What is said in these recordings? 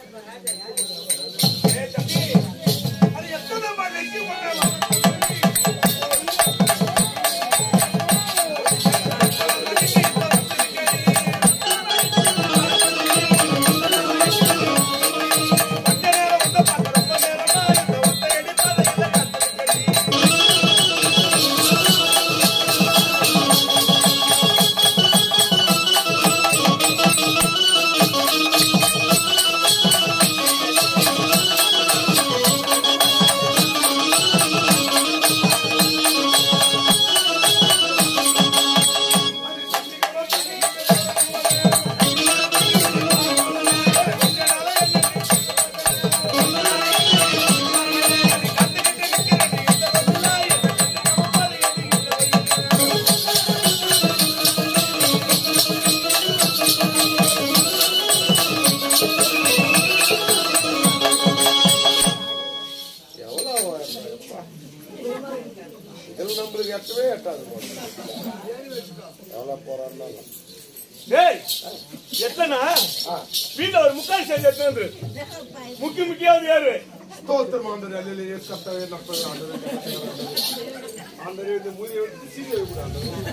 ஏய் தம்பி, அது எத்தனை மணிக்கு பண்ணலாம்? கொஞ்ச நேரம் வந்து பார்க்க ரொம்ப நேரமா இந்த ஒத்தையடி பாதையில கத்துக்கடி. எவ்வளவு எப்பா. இதுல நம்மளுக்கு எட்டவே எட்டாது போல. எவ்வளவு போறான்னாலும். டேய், எத்தனை வீட்டுல ஒரு முக்கால் செஞ்சு எடுத்து முக்கி முக்கியாவது யாரு ಸ್ತೋತ್ರ ಮಾಡಿದ್ರೆ ಅಲ್ಲಿ ಎಷ್ಟು ಕರ್ತವ್ಯ ನರ್ತವ್ಯ ಅಂದರೆ ಇದು ಮುದಿ ಸೀರೆ ಕೂಡ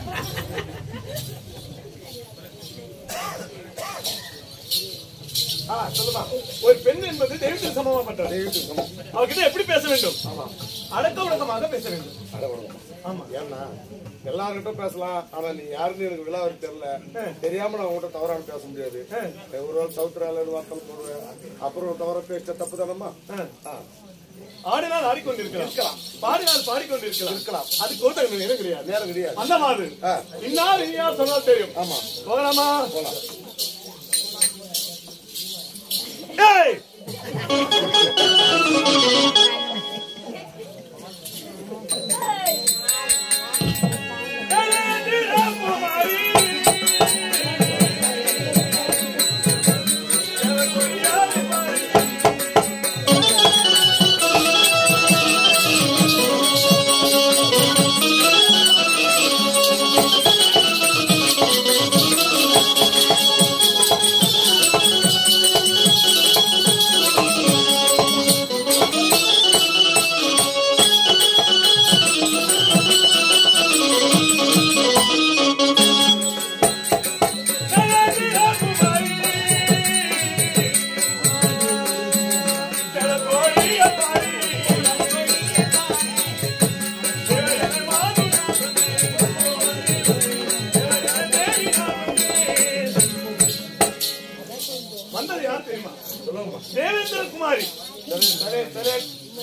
ஆ, சொல்லுமா ஒரு பெண் என்பது தெய்வத்துக்கு சமமாப்பட்டவர் அவகிட்ட எப்படி பேச வேண்டும் அடக்க உடக்கமாக பேச வேண்டும் ஆமா ஏன்னா எல்லார்கிட்டும் பேசலாம் ஆனா நீ யாருன்னு எனக்கு விழாவுக்கு தெரியல தெரியாம நான் உங்ககிட்ட தவறான பேச முடியாது ஒரு நாள் சவுத்துறால வார்த்தை போடுவேன் அப்புறம் தவற பேச தப்பு தானம்மா ஆடினால் ஆடிக்கொண்டிருக்கலாம் பாடினால் பாடிக்கொண்டிருக்கலாம் இருக்கலாம். அதுக்கு ஒரு நேரம் கிடையாது நேரம் கிடையாது அந்த மாதிரி ஆ. இன்னார் இனியார் சொன்னால் தெரியும் ஆமா போகலாமா போலாம் ஏய் வந்தது யார் தெரியுமா தேவேந்திர குமாரி சரி, சரி.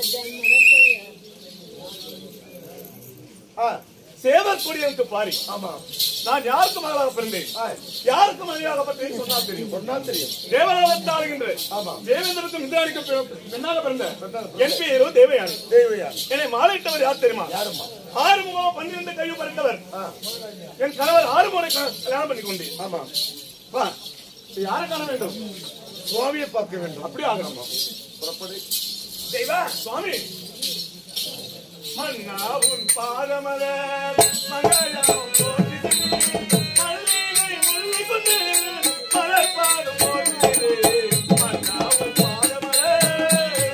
ஆ சேவர் கொடியனுக்கு பாரி ஆமா நான் யாருக்கு மகளாக பிறந்தேன் ஆ, யாருக்கு மனைவியாக பற்றி சொன்னால் தெரியும் சொன்னா தெரியும் தேவராஜன் ஆளுகின்ற ஆமா. தேவேந்திரத்துக்கு இந்திராணிக்கு பெண்ணாக பிறந்த என் பேரோ தேவயானி தேவையா என்னை மாலையிட்டவர் யார் தெரியுமா யாரும்மா ஆறு முகம் பன்னிரண்டு கையும் பறித்தவர் ஆ என் கணவர் ஆறு முறை கல்யாணம் பண்ணி கொண்டேன் ஆமா வா இது யாரை காண வேண்டும் சுவாமியை பார்க்க வேண்டும் அப்படி ஆகணுமா புறப்படு தெய்வா சுவாமி மன்னா உன் பாதமலர் மங்களம் போற்றிடுமே. மல்லிகை முல்லை கொண்டு மலர் பாதம் போற்றிடுமே. மன்னா உன் பாதமலர்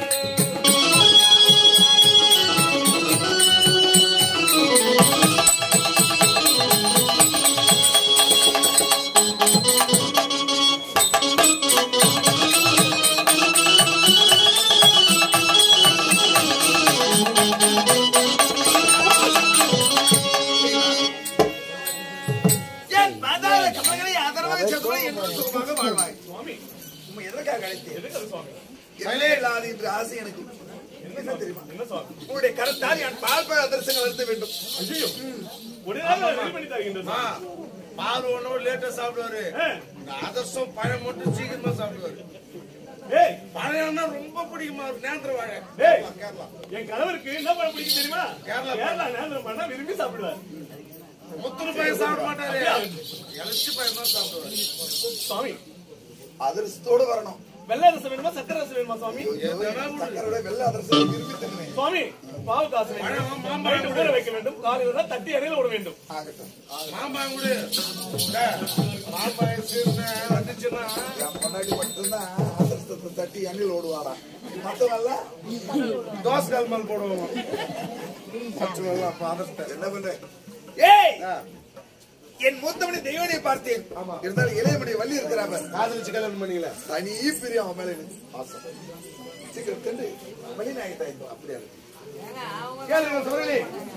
என் பாதாள கமலங்களை ஆதரவாக செல்வதை என்று சுகமாக வாழ்வாய் சுவாமி உண்மை எதற்காக அழைத்தேன் எதுக்கு அது சுவாமி எல்லே இல்லாது என்று ஆசை எனக்கு என்ன தெரியுமா என்ன சுவாமி உங்களுடைய கருத்தால் என் பால்பழ தரிசனம் வருத்த வேண்டும் ஐயோ உடனே ரெடி பண்ணி தருகின்ற சுவாமி. பால் ஒண்ணு லேட்டா சாப்பிடுவாரு ஆ. இந்த அதிரசம் பழம் மட்டும் சீக்கிரமா சாப்பிடுவாரு ஏய் பழம்னா ரொம்ப பிடிக்குமா அவருக்கு நேந்திர வாழை ஏய் கேரளா என் கணவருக்கு என்ன பழம் பிடிக்கும் தெரியுமா கேரளா கேரளா நேந்திரம் பண்ணா விரும்பி சாப்பிடுவார் முத்துரு பையன் சாப்பிட மாட்டாரு இலச்சி பையன் தான் சாப்பிடுவாரு சுவாமி அதிர்ஷ்டத்தோடு வரணும் வெள்ளை ரசம் வேணுமா சக்கரை ரசம் வேணுமா சுவாமி சக்கரோட வெள்ள அதிர்ஷ்டத்தை விரும்பி தருவேன் சுவாமி பாவு காசு வேண்டும் நைட்டு ஊற வைக்க வேண்டும் காலையில தட்டி அறையில விட வேண்டும் ஆகட்டும் மாம்பாயம் கூட மாம்பாயம் சீர்ன வந்துச்சுன்னா என் பொண்டாட்டி மட்டும்தான் அதிர்ஷ்டத்தை ஒருத்தர் தட்டி எண்ணில் ஓடுவாடா மத்தவல்ல தோசை கால் மேல் போடுவோம் பச்சை வெள்ளம், அப்ப அதட்ட. என்ன பண்ற ஏய் ஆ, என் மூத்தமணி தெய்வனை பார்த்தேன் ஆமா. இருந்தாலும் இளையமணி வள்ளி இருக்கிறாங்க காதலிச்சு கல்யாணம் பண்ணீங்களா தனி பிரியம் அவன் மேல எனக்கு ஆசை சீக்கிரம் கண்டு மணி நாயகத்தா அப்படியா இருக்கு கேளுங்க சுவரலி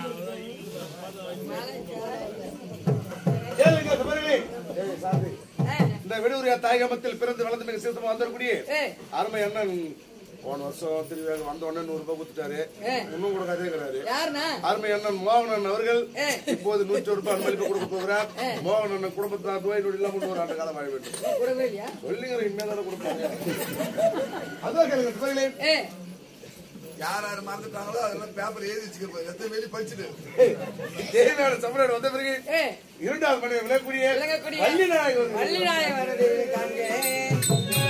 கேளுங்க சுவரலி ஏய், சாமி. இந்த விடுமுறையா தாயகமத்தில் பிறந்து வளர்ந்து மிக சீசமா வந்திருக்கூடிய அருமை அண்ணன் போன வருஷம் திருவிழா வந்த உடனே நூறு ரூபாய் கொடுத்துட்டாரு இன்னும் கூட கதைக்கிறாரு யாருண்ணா அருமை அண்ணன் மோகனன் அவர்கள் இப்போது நூற்றி ஒரு ரூபாய் அன்பளிப்பு கொடுக்க போகிறார் மோகன் அண்ணன் குடும்பத்தார் நோய் நொடி இல்லாம ஒரு ஆண்டு காலம் வாழ வேண்டும் கூடவே இல்லையா சொல்லுங்க இனிமே தானே கொடுப்பாங்க அதான் கேளுங்க சுவரலி ஏ யார் யார் மறந்துட்டாங்களோ அதெல்லாம் பேப்பர் எழுதி வச்சுக்க எத்தனை வெளி படிச்சுட்டு தேவையான சமரன் வந்த பிறகு ஏ இரண்டாவது மணி விளக்கூடிய விளங்கக்கூடிய வள்ளி நாயகர் வள்ளி நாயம் வருது காண்க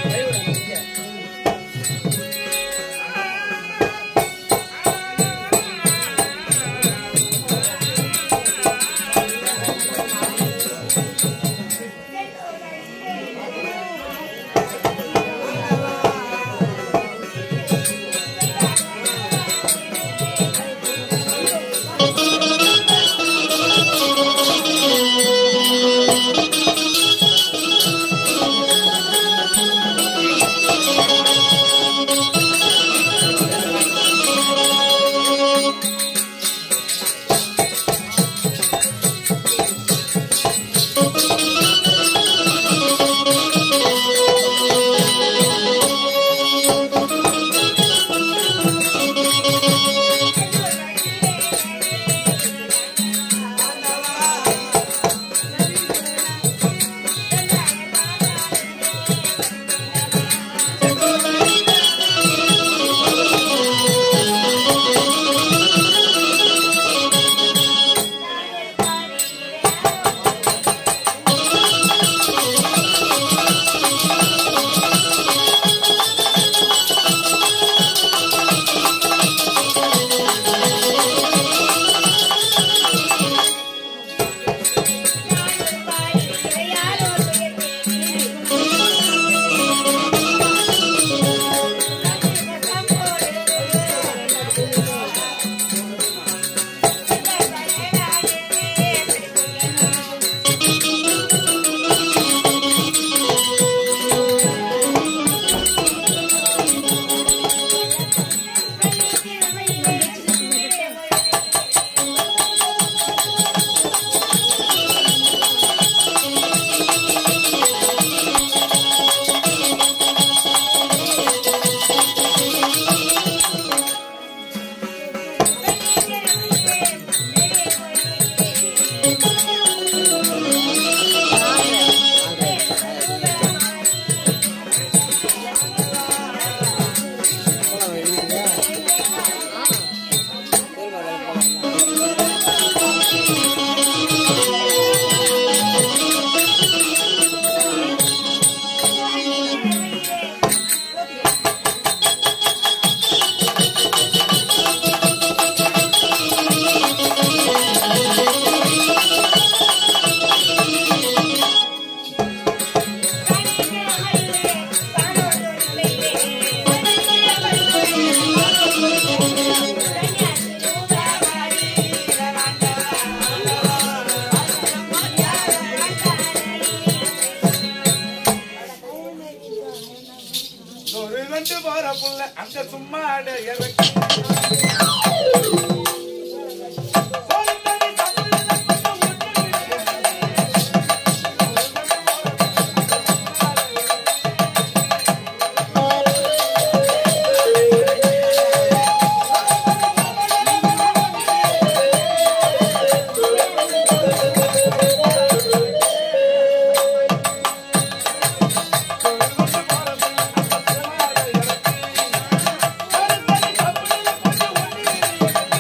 ஒரு ரெண்டு வார புள்ள அங்க சும்மா அட இறக்கி ஆ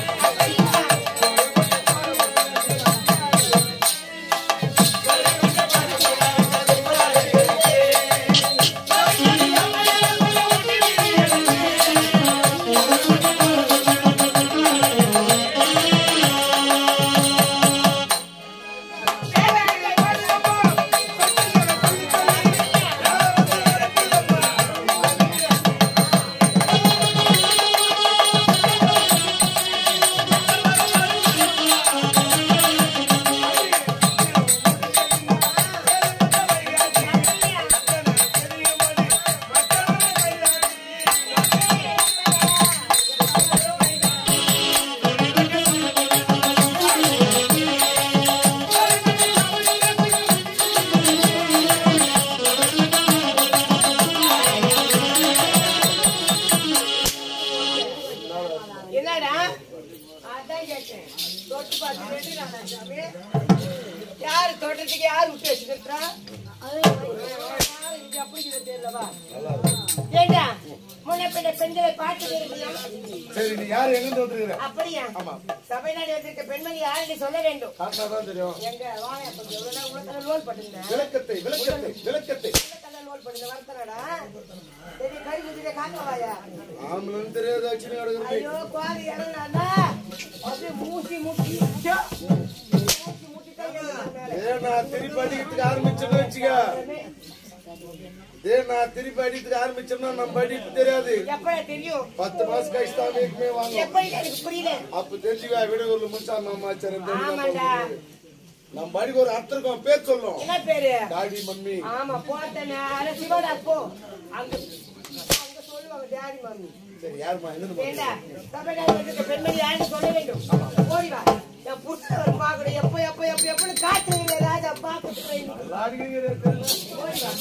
அது ரெண்டு நாளா சாமி? யாரு தோட்டத்துக்கு யாரு விட்டு வச்சுக்கிறா இது அப்படி இருக்குது தெரியலவா ஏண்டா முன்ன பின்ன பெண்களை பார்த்து இருக்கலாம் சரி நீ யாரு எங்க இருந்து வந்துருக்கிற அப்படியா சபைநாடு வந்திருக்க பெண்மணி யாருன்னு சொல்ல வேண்டும் காட்டினா தான் தெரியும் எங்க வாங்க கொஞ்சம் எவ்வளவு நேரம் உனக்கு லோல் பண்ணுங்க விளக்கத்தை விளக்கத்தை விளக்கத்தை லோல் பண்ணுங்க வரத்தனடா சரி கறி குதிரை காக்கவாயா ஆம்பளன்னு தெரியாது அக்ஷனி கிடக்குறது ஐயோ குவாரி இறங்கினா அப்படியே மூசி முட்டி மூசி முட்டிட்டா மேல ஏ நான் திருப்பி அடிக்கிறதுக்கு ஆரம்பிச்சேன்னு வச்சுக்க ஏ நான் திருப்பி அடிக்கிறதுக்கு ஆரம்பிச்சோம்னா நம்ம அடிப்பு தெரியாது எப்படா தெரியும் பத்து மாசம் கழிச்சு தான் வீட்டுமே வாங்கும் எப்படி எனக்கு புரியல அப்ப தெரிஞ்சுக்கா விடுதூர்ல முடிச்சா மாமாச்சாரம் ஆமாண்டா. நம்ம படிக்கு ஒரு அர்த்தம் இருக்கும் பேர் சொல்லும் என்ன பேரு டாடி மம்மி ஆமா போட்டேன் சிவடா போ அங்க அங்க சொல்லுவாங்க டேடி மம்மி சரி யாருமா என்ன ஏண்டா தமிழ்நாடு வந்திருக்க பெண்மணி யாருன்னு சொல்ல வேண்டும் ஓடி வா என் புத்தவர் பாக்கணும் எப்போ எப்போ எப்போ எப்போ காட்டுறீங்க ராஜா பாக்கணும் ஓடி வா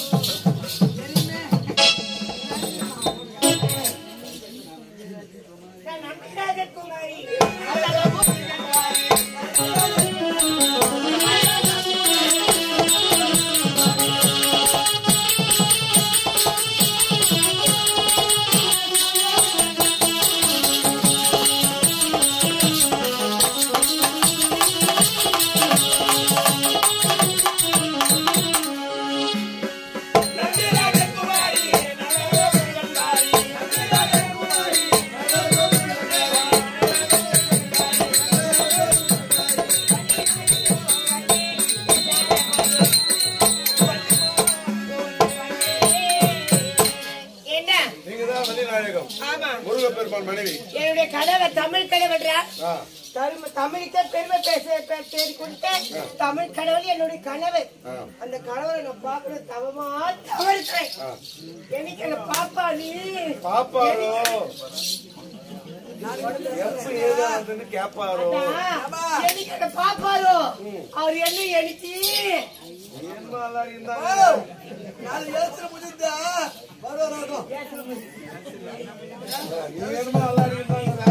நான் நம்பிராஜ குமாரி அதெல்லாம் கூப்பிட்டு என்ன நீங்க தான் வெளிநாயகம் ஆமா முருகப்பெருமான் மனைவி என்னுடைய கனவை தமிழ் கனவுன்றா ஆ, தரும தமிழுக்கே பெருமை பேச பே- பேர் கொடுத்த தமிழ் கடவுள் என்னுடைய கனவு ஆ. அந்த கனவை நான் பார்க்கணும் தவமா தவறுக்கிறேன் ஆ. எனக்கு என்ன பாப்பா நீ பாப்பாரோ எப்ப ஏதாதுன்னு கேப்பாரோ அதான், எனக்கு என்ன பாப்பாரோ அவர் என்ன எனக்கு என்ன அழகா இருந்தாங்க நாலு எழுத்துல முடிந்தா வரும் வரும் நீ என்னமா அழகா இருந்தாங்க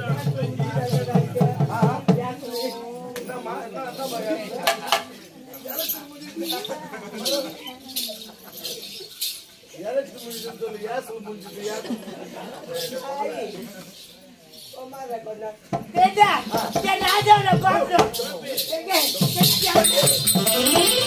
என்னம்மா என்ன என்னம்மா எலக்ஷன் முடிச்சுன்னு சொல்லி ஏசல் முடிச்சுட்டு ஏசல் கேட்டா என் ராஜாவை பார்க்கணும் எங்க? எங்க?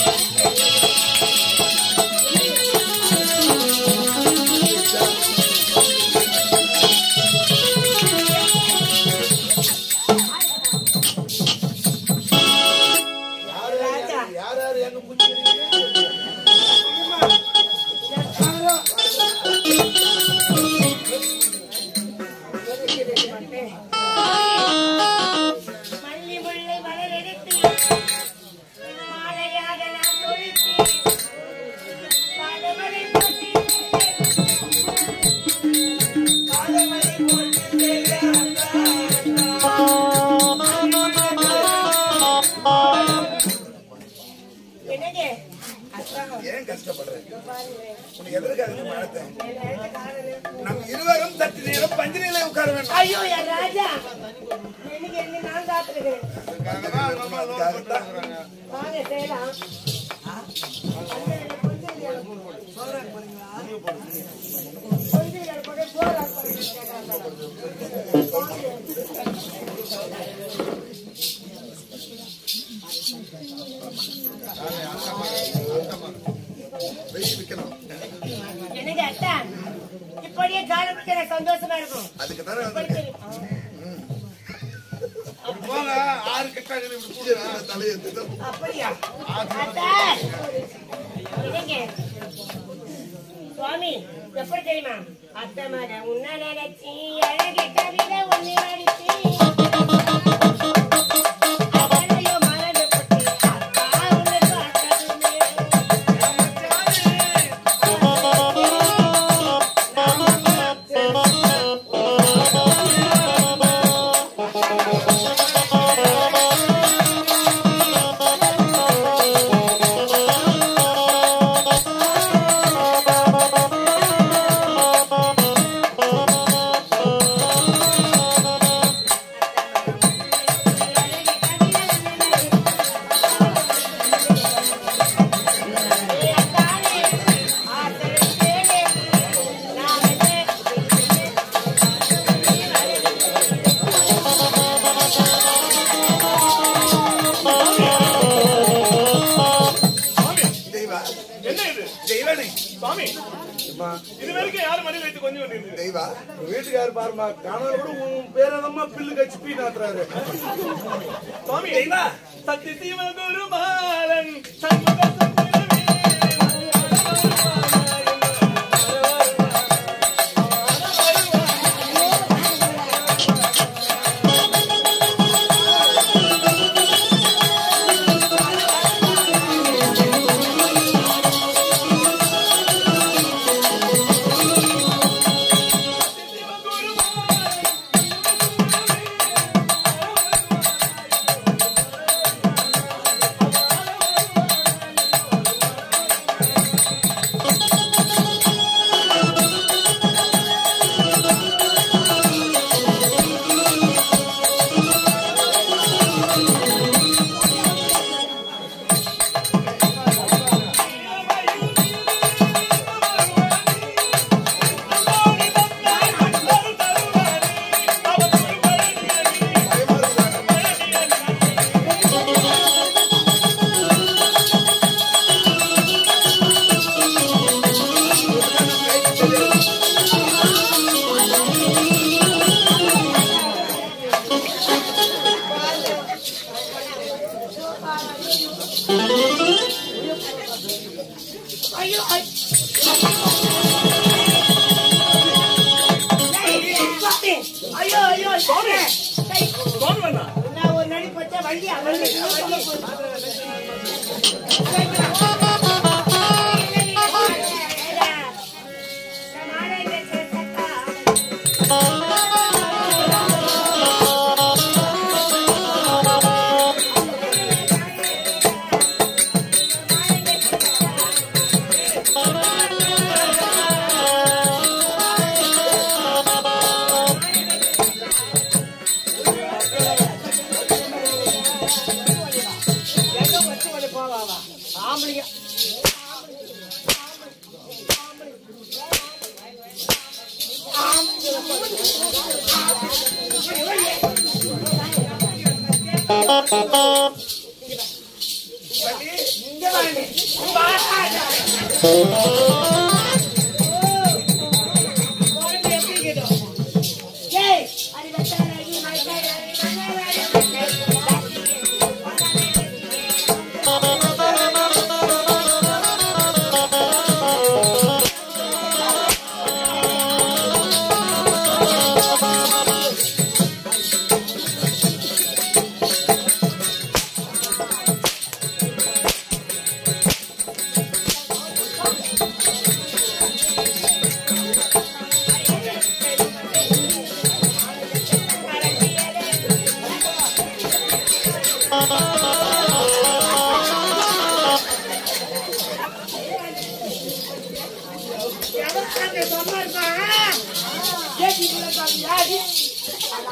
யார் ராஜா. யார் யார் யார் எங்க முடிச்சிருக்கீங்க என் காலம். மல்லி முல்லை மலரெடுத்து மாலையாக நான் தொடுத்து பாதமலை போட்டு பாதமலை போட்டு என்னங்க அக்கா ஏன் கஷ்டப்படுறேன் பாருங்க உனக்கு எதற்காக மழத்தேன் என் நேரத்தை காணல நம் இருவரும் சற்று நேரம் பஞ்சு நிலை உட்கார வேண்டும் ஐயோ என் ராஜா எனக்கு என்ன நான் சாப்பிடுகிறேன் அதுக்காகத்தான் வாங்க செய்யலாம் வெயில் விற்கணும் எனக்கு அத்தா இப்படியே காலம் எனக்கு சந்தோஷமா இருக்கும் அதுக்கு தானே இப்படி வந்திருக்கேன் தெரியும். போங்க ஆறு கட்டாங்க இப்படி கூட தலையெடுத்து அப்படியா அத்தா என்னங்க சுவாமி எப்படி தெரியுமா அத்தை மகன் உன்ன நினைச்சி அழகு கவிதை ஒண்ணு அடிச்சு அவளையோ மறந்து போச்சு அப்பா உன்னை பார்த்ததுமே ஆ அம்மா இது வரைக்கும் யாரும் மணி வைத்து கொஞ்சம் கொண்டிருந்தது தெய்வா உங்க வீட்டுக்காரர் பாருமா கனவுல கூட உன் பேரதம்மா பில்லு கட்சி பீ நாத்துறாரு சுவாமி சக்தி சிவ குருபாலன் சண்முக சுந்தரமே. ஐயோ ஐ- சுவாமி, ஐயோ ஐயோ சுவாமி சுவாமி வேணா? நான் ஒரு நடிப்பு வச்சா வண்டியா வண்டி வண்டி எங்க வச்சு கொண்டு போவாவா ஆம்பளைங்க இங்க வாங்க பாராட்டா குழந்தை எப்படி கேட்டோம் ஏய் அது வெச்சாரடி எவன் சொன்னா இருப்பான் கேட்டி யாரு